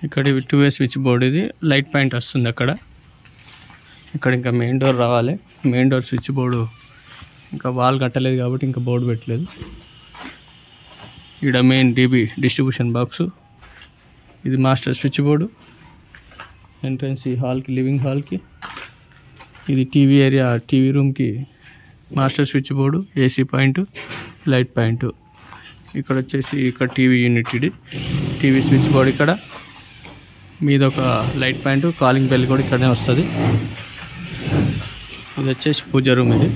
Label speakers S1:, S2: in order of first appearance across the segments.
S1: ఇక్కడ ఇవి two way switch board ఇది లైట్ పాయింట్ వస్తుంది అక్కడ ఇక్కడ ఇంకా మెయిన్ డోర్ రావాలి మెయిన్ డోర్ స్విచ్ బోర్డు ఇంకా వాల్ కట్టలేదు కాబట్టి ఇంకా బోర్డు పెట్టలేదు ఇక్కడ మెయిన్ డీబీ డిస్ట్రిబ్యూషన్ బాక్స్ ఇది మాస్టర్ స్విచ్ బోర్డు ఎంట్రన్స్ ఈ హాల్కి లివింగ్ హాల్కి ఇది టీవీ ఏరియా టీవీ రూమ్కి master switch board AC point light point ఇక్కడ వచ్చేసి ఇక్కడ టీవీ యూనిట్ ఇది టీవీ స్విచ్ బోర్డ్ ఇక్కడ మీద ఒక లైట్ పాయింట్ కాలింగ్ బెల్ కూడా ఇక్కడనే వస్తుంది ఇది వచ్చేసి పూజ రూమ్ ఇది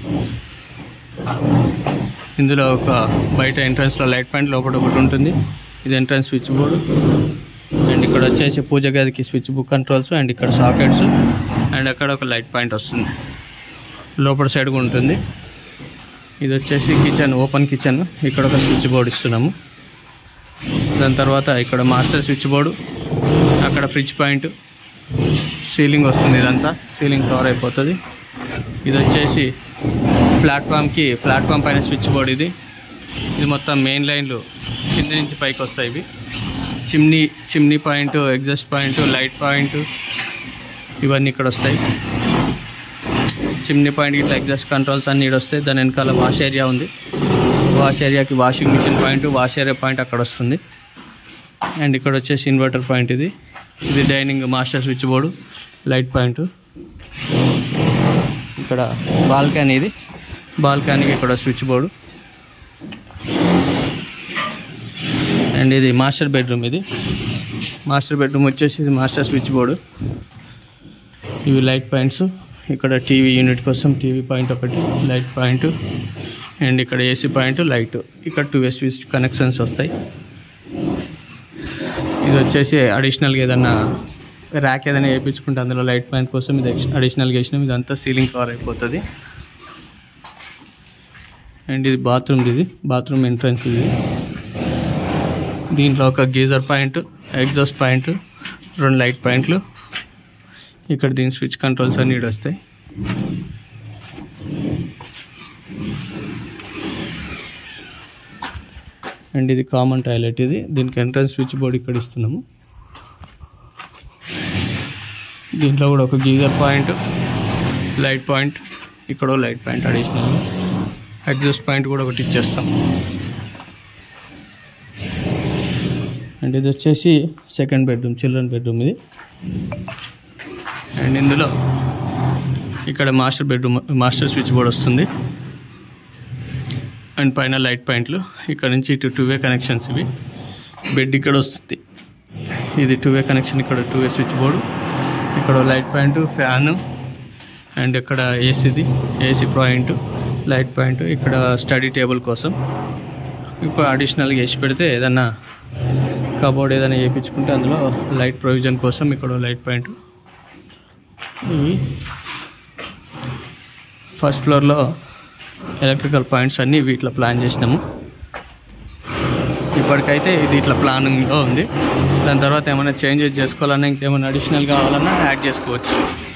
S1: ఇందులో ఒక బయట ఎంట్రన్స్లో లైట్ పాయింట్ లోపల ఒకటి ఉంటుంది ఇది ఎంట్రన్స్ స్విచ్ బోర్డు అండ్ ఇక్కడ వచ్చేసి పూజ గదికి స్విచ్ బుక్ కంట్రోల్స్ అండ్ ఇక్కడ సాకెట్స్ అండ్ అక్కడ ఒక లైట్ పాయింట్ వస్తుంది లోపల సైడ్ కూడా ఉంటుంది ఇది వచ్చేసి కిచెన్ ఓపెన్ కిచెన్ ఇక్కడ ఒక స్విచ్ బోర్డు ఇస్తున్నాము దాని తర్వాత ఇక్కడ మాస్టర్ స్విచ్ బోర్డు అక్కడ ఫ్రిడ్జ్ పాయింట్ సీలింగ్ వస్తుంది ఇదంతా సీలింగ్ కవర్ అయిపోతుంది ఇది వచ్చేసి ప్లాట్ఫామ్కి ప్లాట్ఫామ్ పైన స్విచ్ బోర్డ్ ఇది ఇది మొత్తం మెయిన్ లైన్లు కింద నుంచి పైకి వస్తాయి ఇవి chimney chimney point exhaust point light point ఇవన్నీ ఇక్కడ వస్తాయి చిమ్నీ పాయింట్ ఇట్లా ఎగ్జాస్ట్ కంట్రోల్స్ అన్నీ ఇక్కడ వస్తాయి దాని వెనకాల వాష్ ఏరియా ఉంది వాష్ ఏరియాకి washing machine point wash area point అక్కడ వస్తుంది అండ్ ఇక్కడ వచ్చేసి ఇన్వర్టర్ పాయింట్ ఇది ఇది dining master switch board light point ఇక్కడ బాల్కనీ ఇది బాల్కనీకి ఇక్కడ స్విచ్ బోర్డు అండ్ ఇది మాస్టర్ బెడ్రూమ్ ఇది మాస్టర్ బెడ్రూమ్ వచ్చేసి ఇది మాస్టర్ స్విచ్ బోర్డు ఇవి లైట్ పాయింట్స్ ఇక్కడ టీవీ యూనిట్ కోసం టీవీ పాయింట్ ఒకటి లైట్ పాయింట్ అండ్ ఇక్కడ ఏసీ పాయింట్ లైట్ ఇక్కడ టూ వే స్విచ్ కనెక్షన్స్ వస్తాయి ఇది వచ్చేసి అడిషనల్గా ఏదన్నా ర్యాక్ ఏదైనా వేయించుకుంటే అందులో లైట్ పాయింట్ కోసం ఇది అడిషనల్గా వేసినాం ఇదంతా సీలింగ్ కవర్ అయిపోతుంది అండ్ ఇది బాత్రూమ్ ఇది బాత్రూమ్ ఎంట్రన్స్ ఇది దీంట్లో ఒక గీజర్ పాయింట్ ఎగ్జాస్ట్ పాయింట్ రెండు లైట్ పాయింట్లు ఇక్కడ దీని స్విచ్ కంట్రోల్స్ అన్నీ ఈడ వస్తాయి అండ్ ఇది కామన్ టాయిలెట్ ఇది దీనికి ఎంట్రన్స్ స్విచ్ బోర్డ్ ఇక్కడ ఇస్తున్నాము దీంట్లో కూడా ఒక గీజర్ పాయింట్ లైట్ పాయింట్ ఇక్కడ light point additional adjust point కూడా ఒకటి ఇచ్చేస్తాం అండ్ ఇది వచ్చేసి సెకండ్ బెడ్రూమ్ చిల్డ్రన్ బెడ్రూమ్ ఇది అండ్ ఇందులో ఇక్కడ master bedroom master switch board వస్తుంది అండ్ పైన లైట్ పాయింట్లు ఇక్కడ నుంచి ఇటు టూ వే కనెక్షన్స్ ఇవి బెడ్ ఇక్కడ వస్తుంది ఇది టూ వే కనెక్షన్ ఇక్కడ టూ వే స్విచ్ బోర్డు ఇక్కడ లైట్ పాయింట్ ఫ్యాను అండ్ ఇక్కడ ఏసీది ఏసీ పాయింట్ లైట్ పాయింట్ ఇక్కడ స్టడీ టేబుల్ కోసం ఇప్పుడు అడిషనల్గా వేసి పెడితే ఏదన్నా కబోర్డ్ ఏదైనా వేయించుకుంటే అందులో లైట్ ప్రొవిజన్ కోసం ఇక్కడ లైట్ పాయింట్ ఇవి ఫస్ట్ ఫ్లోర్లో ఎలక్ట్రికల్ పాయింట్స్ అన్నీ వీటిలో ప్లాన్ చేసినాము ఇప్పటికైతే ఇది ఇట్లా ప్లానింగ్లో ఉంది దాని తర్వాత ఏమైనా చేంజెస్ చేసుకోవాలన్నా ఇంకేమైనా అడిషనల్ కావాలన్నా యాడ్ చేసుకోవచ్చు